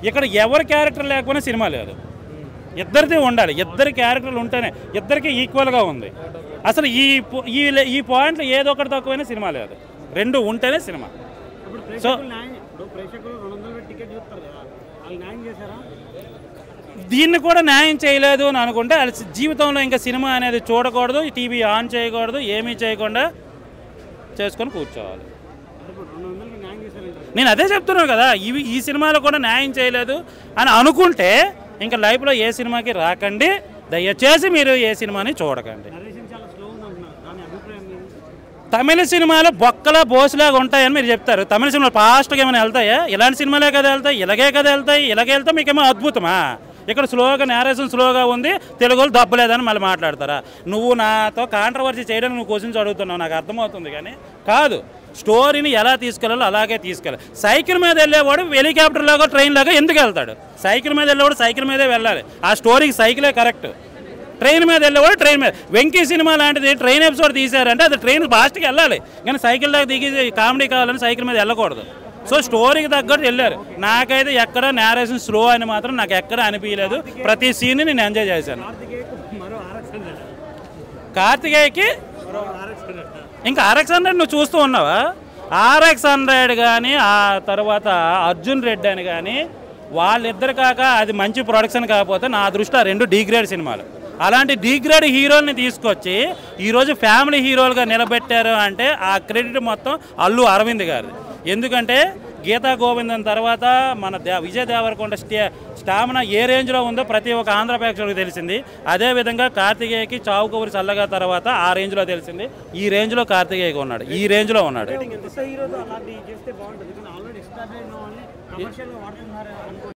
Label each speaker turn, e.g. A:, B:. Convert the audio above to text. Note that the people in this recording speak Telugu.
A: ఇక్కడ ఎవరి క్యారెక్టర్ లేకపోయినా సినిమా లేదు ఇద్దరిది ఉండాలి ఇద్దరి క్యారెక్టర్లు ఉంటేనే ఇద్దరికి ఈక్వల్గా ఉంది అసలు ఈ పో- ఈ లే- ఈ పాయింట్లో ఏదో ఒకటి తక్కువైనా సినిమా లేదు రెండు ఉంటేనే సినిమా
B: ఇప్పుడు ప్రేక్షకులు న్యాయం ఇప్పుడు ప్రేక్షకులు రెండు వందలు పెట్టి టికెట్ చూస్తారు కదా వాళ్ళు న్యాయం చేశారా
A: దీన్ని కూడా న్యాయం చేయలేదు అని అనుకుంటే వాళ్ళ జీవితంలో ఇంకా సినిమా అనేది చూడకూడదు టీవీ ఆన్ చేయకూడదు ఏమీ చేయకుండా చేసుకొని కూర్చోవాలి
B: అంటే ఇప్పుడు రెండు వందలకి న్యాయం చేశారంటారు
A: నేను అదే చెప్తున్నాను కదా ఇవి ఈ సినిమాలో కూడా న్యాయం చేయలేదు అని అనుకుంటే ఇంకా లైఫ్లో ఏ సినిమాకి రాకండి దయచేసి మీరు ఏ సినిమాని చూడకండి
B: నరేషన్ చాలా స్లో ఉంది అంటున్నారు దాని అభిప్రాయం ఏంటి?
A: తమిళ సినిమాలు బొక్కల బోసులాగా ఉంటాయని మీరు చెప్తారు తమిళ సినిమాలు ఫాస్ట్గా ఏమైనా వెళ్తాయా ఇలాంటి సినిమాలే కదా వెళ్తాయి ఇలాగే కదా వెళ్తాయి ఇలాగే వెళ్తే మీకేమో అద్భుతమా ఇక్కడ స్లోగా నేరేషన్ స్లోగా ఉంది తెలుగులో దబ్బలేదని మళ్ళీ మాట్లాడతారా నువ్వు నాతో కాంట్రవర్సీ చేయడానికి నువ్వు క్వశ్చన్స్ అడుగుతున్నావు నాకు అర్థమవుతుంది కానీ కాదు స్టోరీని ఎలా తీసుకెళ్ళాలో అలాగే తీసుకెళ్ళాలి సైకిల్ మీద వెళ్ళేవాడు హెలికాప్టర్ లాగా ట్రైన్ లాగా ఎందుకు వెళ్తాడు సైకిల్ మీద వెళ్ళేవాడు సైకిల్ మీదే వెళ్ళాలి ఆ స్టోరీకి సైకిలే కరెక్ట్ ట్రైన్ మీద వెళ్ళేవాడు ట్రైన్ మీద వెంకీ సినిమా లాంటిది ట్రైన్ ఎపిసోడ్ తీశారంటే అది ట్రైన్ ఫాస్ట్గా వెళ్ళాలి కానీ సైకిల్ దాకా దిగి కామెడీ కావాలని సైకిల్ మీద వెళ్ళకూడదు సో స్టోరీకి తగ్గట్టు వెళ్ళారు నాకైతే ఎక్కడ నేరేషన్ స్లో అని మాత్రం నాకు ఎక్కడ అనిపించలేదు ప్రతి సీన్ని నేను ఎంజాయ్ చేశాను
B: కార్తికేయకు మరో ఆర్ఎక్స్ హండ్రెడ్
A: కార్తికేయకి
B: మరో ఆర్ఎక్స్ హండ్రెడ్
A: ఇంకా ఆర్ఎక్స్ హండ్రెడ్ నువ్వు చూస్తూ ఉన్నావా ఆర్ఎక్స్ హండ్రెడ్ కానీ ఆ తర్వాత అర్జున్ రెడ్డి అని కానీ వాళ్ళిద్దరు కాక అది మంచి ప్రొడక్షన్ కాకపోతే నా దృష్టిలో ఆ రెండు డీగ్రేడ్ సినిమాలు అలాంటి డీగ్రేడ్ హీరోల్ని తీసుకొచ్చి ఈరోజు ఫ్యామిలీ హీరోలుగా నిలబెట్టారు అంటే ఆ క్రెడిట్ మొత్తం అల్లు అరవింద్ గారు ఎందుకంటే గీతా గోవిందం తర్వాత మన దే విజయ్ దేవరకొండ స్టే స్టామినా ఏ రేంజ్లో ఉందో ప్రతి ఒక్క ఆంధ్ర ప్రేక్షకుడికి తెలిసింది అదేవిధంగా కార్తికేయకి చావు కబురి చల్లగా తర్వాత ఆ రేంజ్లో తెలిసింది ఈ రేంజ్లో కార్తికేయకి ఉన్నాడు ఈ రేంజ్లో ఉన్నాడు
B: కొత్త హీరోతో అలాంటి చేస్తే బాగుంటుంది కానీ ఆల్రెడీ ఎస్టాబ్లిష్ అయిన వాళ్ళని కమర్షియల్గా వాడుతున్నారు అనుకో